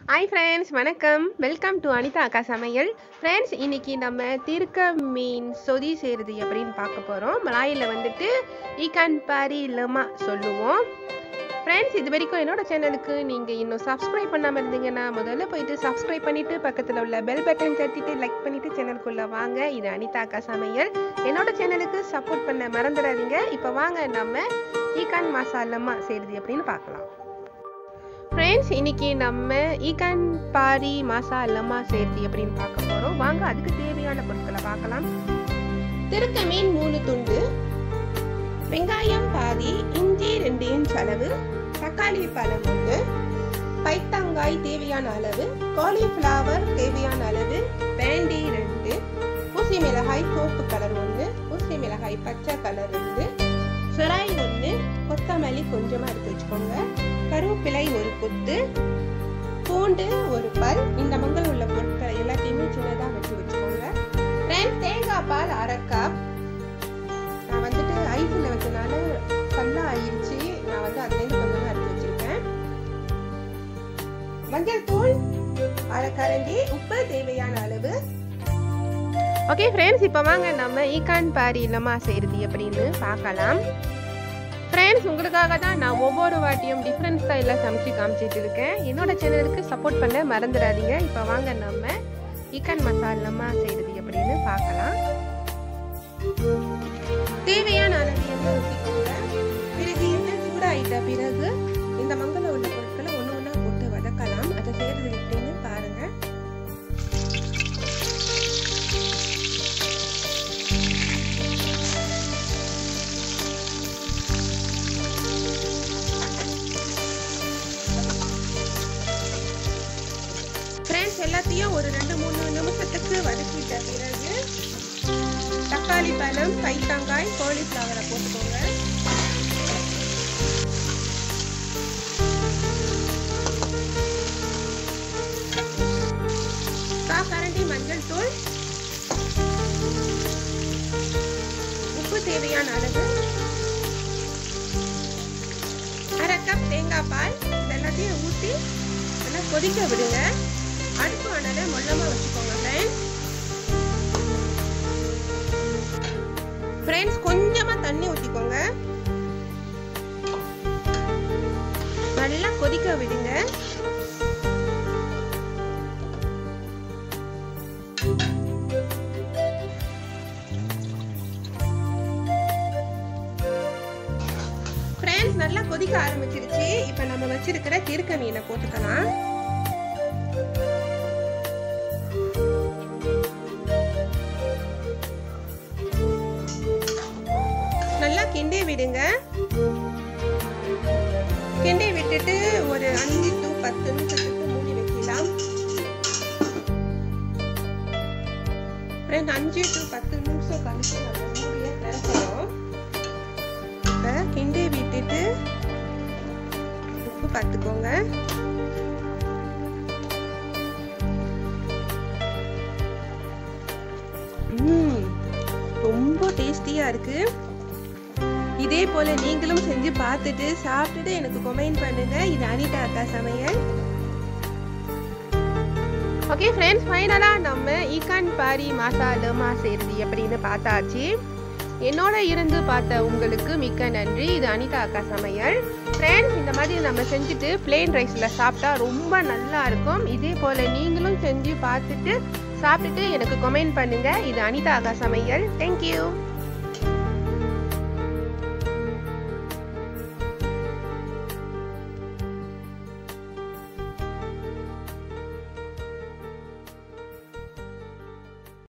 hi friends வணக்கம் welcome to Anitha அக்கா சமையல் ஃப்ரெண்ட்ஸ் இன்னைக்கு நம்ம தீர்க்க மீன் சொதி செய்கிறது எப்படின்னு பார்க்க போகிறோம் மலாயில் வந்துட்டு ஈகான் பாரி லமா சொல்லுவோம் ஃப்ரெண்ட்ஸ் இது வரைக்கும் என்னோட சேனலுக்கு நீங்கள் இன்னும் சப்ஸ்கிரைப் பண்ணாமல் இருந்தீங்கன்னா முதல்ல போயிட்டு சப்ஸ்கிரைப் பண்ணிவிட்டு பக்கத்தில் உள்ள பெல் பட்டன் தட்டிட்டு லைக் பண்ணிவிட்டு சேனலுக்குள்ளே வாங்க இது அனிதா அக்கா சமையல் என்னோட சேனலுக்கு சப்போர்ட் பண்ண மறந்துடாதீங்க இப்போ வாங்க நம்ம ஈகான் மசாலமா செய்கிறது எப்படின்னு பார்க்கலாம் ஃப்ரெண்ட்ஸ் இன்னைக்கு நம்ம ஈகான் பாரி மசாலமா சேர்த்து எப்படின்னு பார்க்க போகிறோம் வாங்க அதுக்கு தேவையான பொருட்களை பார்க்கலாம் திருக்க மீன் மூணு துண்டு வெங்காயம் பாதி இஞ்சி ரெண்டு இன்ச் அளவு தக்காளி பழம் ஒன்று பைத்தங்காய் தேவையான அளவு காலிஃப்ளவர் தேவையான அளவு பேண்டி ரெண்டு ஊசி மிளகாய் சோப்பு கலர் ஒன்று ஊசி மிளகாய் பச்சை கலர் ரெண்டு சுராய் ஒன்று கொத்தமல்லி கொஞ்சமாக எடுத்து வச்சுக்கோங்க கருவேப்பிலை ஒரு கொத்து பூண்டு ஒரு பல் இந்த மங்கள் உள்ள பொருட்களை எல்லாத்தையுமே சின்னதாக வச்சு வச்சுக்கோங்க ஃப்ரெண்ட்ஸ் தேங்காய் பால் அரை கப் நான் வந்துட்டு ஐஸில் வச்சனால கல்லா ஆயிடுச்சு நான் வந்து அதுலேருந்து கொஞ்சம் தான் எடுத்து வச்சிருக்கேன் மஞ்சள் தூள் அரை கரண்டி உப்பு தேவையான அளவு ஓகே ஃப்ரெண்ட்ஸ் இப்போ வாங்க நம்ம ஈகான் பாரி இல்லமா செய்கிறது எப்படின்னு பார்க்கலாம் ஃப்ரெண்ட்ஸ் உங்களுக்காக தான் நான் ஒவ்வொரு வாட்டியும் டிஃப்ரெண்ட் ஸ்டைலில் சமைச்சு காமிச்சிட்டு இருக்கேன் என்னோட சேனலுக்கு சப்போர்ட் பண்ண மறந்துடாதீங்க இப்போ வாங்க நம்ம ஈக்கான் மசாலமா செய்கிறது எப்படின்னு பார்க்கலாம் தேவையான அளவு எண்ணெய் ஊற்றிக்கோங்க பிறகு எண்ணெய் சூடாயிட்ட பிறகு இந்த மங்கள உள்ள பொருட்களை ஒன்று ஒன்றா போட்டு வதக்கலாம் அதை செய்கிறது எப்படின்னு பாருங்க ஃப்ரெண்ட்ஸ் எல்லாத்தையும் ஒரு ரெண்டு மூணு நிமிஷத்துக்கு வதக்கிட்ட பிறகு தக்காளி பழம் கைத்தாங்காய் காலிஃப்ளவரை போட்டுக்கோங்க கரண்டி மஞ்சள் தூள் உப்பு தேவையான அளவு அரை கப் தேங்காய் பால் எல்லாத்தையும் ஊற்றி நல்லா கொதிக்க விடுங்க அடுப்பு அனலை மொல்லமா வச்சுக்கோங்க ஃப்ரெண்ட்ஸ் ஃப்ரெண்ட்ஸ் கொஞ்சமா தண்ணி ஊற்றிக்கோங்க நல்லா கொதிக்க விடுங்க ஃப்ரெண்ட்ஸ் நல்லா கொதிக்க ஆரம்பிச்சிருச்சு இப்போ நம்ம வச்சிருக்கிற திருக்க மீனை போட்டுக்கலாம் நல்லா கிண்டி விடுங்க கிண்டி விட்டுட்டு ஒரு அஞ்சு டு பத்து நிமிஷத்துக்கு மூடி வைக்கலாம் அஞ்சு டு பத்து நிமிஷம் கழிச்சு நம்ம மூடியை திறக்கணும் இப்போ கிண்டி விட்டுட்டு உப்பு பார்த்துக்கோங்க ரொம்ப டேஸ்டியாக இருக்குது இதே போல் நீங்களும் செஞ்சு பார்த்துட்டு சாப்பிட்டுட்டு எனக்கு கொமெண்ட் பண்ணுங்க இது அனிதா அக்கா சமையல் ஓகே ஃப்ரெண்ட்ஸ் ஃபைனலாக நம்ம ஈகான் பாரி மசாலமா செய்கிறது எப்படின்னு பார்த்தாச்சு என்னோட இருந்து பார்த்த உங்களுக்கு மிக்க நன்றி இது அனிதா அக்கா சமையல் ஃப்ரெண்ட்ஸ் இந்த மாதிரி நம்ம செஞ்சுட்டு பிளெயின் ரைஸில் சாப்பிட்டா ரொம்ப நல்லா இருக்கும் இதே போல் நீங்களும் செஞ்சு பார்த்துட்டு சாப்பிட்டுட்டு எனக்கு கொமெண்ட் பண்ணுங்கள் இது அனிதா அக்கா சமையல் தேங்க்யூ